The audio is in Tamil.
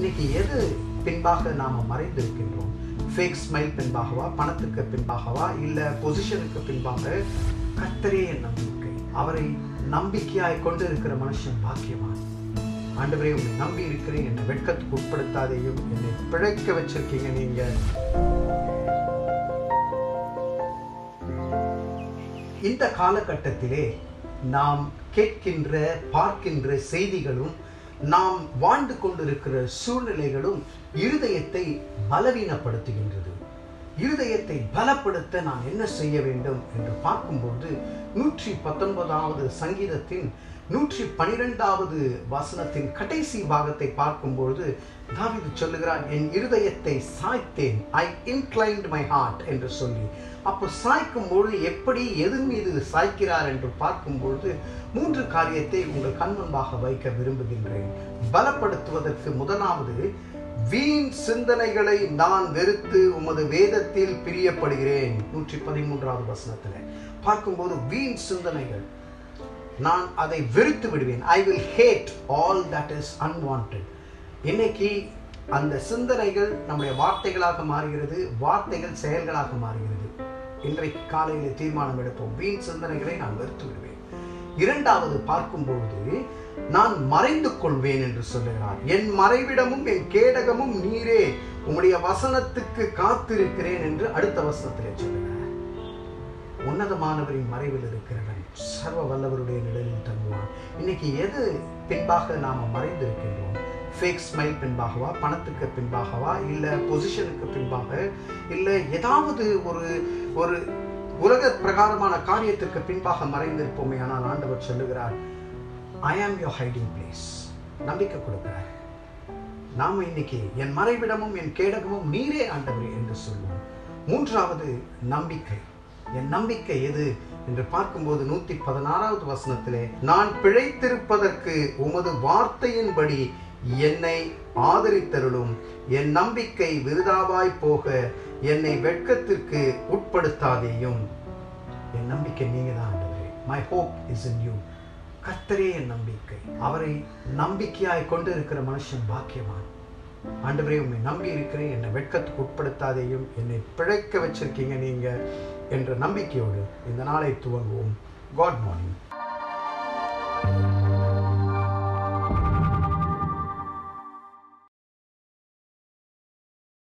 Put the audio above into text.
இன்னைக்கு எது பின்பாக நாம மறைந்திருக்கின்றோம் ஃபேக் ஸ்மைல் பின்பாகவா பணத்துக்கு பின்பாகவா இல்ல பொசிஷனுக்கு பின்பாக கர்த்தரே என் நம்பிக்கை அவரை நம்பிக்கையாய் கொண்டு இருக்கிற மனுஷன் பாக்கியவான் ஆண்டவரே உங்களை நம்பி இருக்கிறேன் என்னை வெட்கத்துக்கு உட்படுத்தாதையும் என்னை பிழைக்க வச்சிருக்கீங்க நீங்க இந்த காலகட்டத்திலே நாம் கேட்கின்ற பார்க்கின்ற செய்திகளும் நாம் வாழ்ந்து கொண்டிருக்கிற சூழ்நிலைகளும் இருதயத்தை பலவீனப்படுத்துகின்றது இருதயத்தை பலப்படுத்த நான் என்ன செய்ய வேண்டும் என்று பார்க்கும்போது நூற்றி பத்தொன்பதாவது சங்கீதத்தின் நூற்றி பனிரெண்டாவது வசனத்தின் கடைசி பாகத்தை பார்க்கும்பொழுது தாவிது சொல்லுகிறான் என் இருதயத்தை சாய்த்தேன் ஐ இன்க்ளைன்ட் மை ஹார்ட் என்று சொல்லி அப்போ சாய்க்கும் பொழுது எப்படி எது மீது சாய்க்கிறார் என்று பார்க்கும் பொழுது மூன்று காரியத்தை உங்கள் கண் முன்பாக வைக்க விரும்புகின்றேன் பலப்படுத்துவதற்கு முதலாவது வீண் சிந்தனைகளை நான் வெறுத்து உமது வேதத்தில் பிரியப்படுகிறேன் நூற்றி பதிமூன்றாவது வசனத்தில் பார்க்கும்போது வீண் சிந்தனைகள் நான் அதை வெறுத்து விடுவேன் I will hate all that is unwant இன்னைக்கு அந்த சிந்தனைகள் நம்முடைய வார்த்தைகளாக மாறுகிறது வார்த்தைகள் செயல்களாக மாறுகிறது இன்றைக்கு காலையில் தீர்மானம் எடுப்போம் வீண் சிந்தனைகளை நான் வெறுத்து விடுவேன் இரண்டாவது பார்க்கும்பொழுது நான் மறைந்து கொள்வேன் என்று சொல்லுகிறார் என் மறைவிடமும் என் கேடகமும் நீரே உம்முடைய வசனத்துக்கு காத்திருக்கிறேன் என்று அடுத்த வசனத்திலே சொல்லுகிறார் உன்னதமானவரின் மறைவில் இருக்கிறவன் சர்வ வல்லவருடைய நிழலில் தங்குவான் இன்னைக்கு எது பின்பாக நாம மறைந்திருக்கின்றோம் ஃபேக் ஸ்மைல் பின்பாகவா பணத்துக்கு பின்பாகவா இல்லை பொசிஷனுக்கு பின்பாக இல்லை ஏதாவது ஒரு ஒரு உலக பிரகாரமான காரியத்திற்கு பின்பாக மறைந்திருப்போமே ஆனால் ஆண்டவர் சொல்லுகிறார் ஐ ஆம் யோர் ஹைடிங் பிளேஸ் நம்பிக்கை கொடுக்கிறார் நாம இன்னைக்கு என் மறைவிடமும் என் கேடகமும் நீரே ஆண்டவரே என்று சொல்லுவோம் மூன்றாவது நம்பிக்கை என் நம்பிக்கை எது என்று பார்க்கும்போது நூத்தி பதினாறாவது வசனத்திலே நான் பிழைத்திருப்பதற்கு உமது வார்த்தையின்படி என்னை ஆதரித்தருளும் என் நம்பிக்கை விருதாவாய் போக என்னை வெட்கத்திற்கு உட்படுத்தாதேயும் என் நம்பிக்கை நீங்க தான் ஆண்டவரே my hope is in you கர்த்தரே என் நம்பிக்கை அவரை நம்பிக்கையாய் கொண்டு இருக்கிற மனுஷன் பாக்கியவான் ஆண்டவரே உண்மை நம்பி இருக்கிறேன் என்னை வெட்கத்துக்கு உட்படுத்தாதேயும் என்னை பிழைக்க வச்சிருக்கீங்க நீங்க என்ற நம்பிக்கையோடு இந்த நாளை துவங்குவோம் காட் மார்னிங்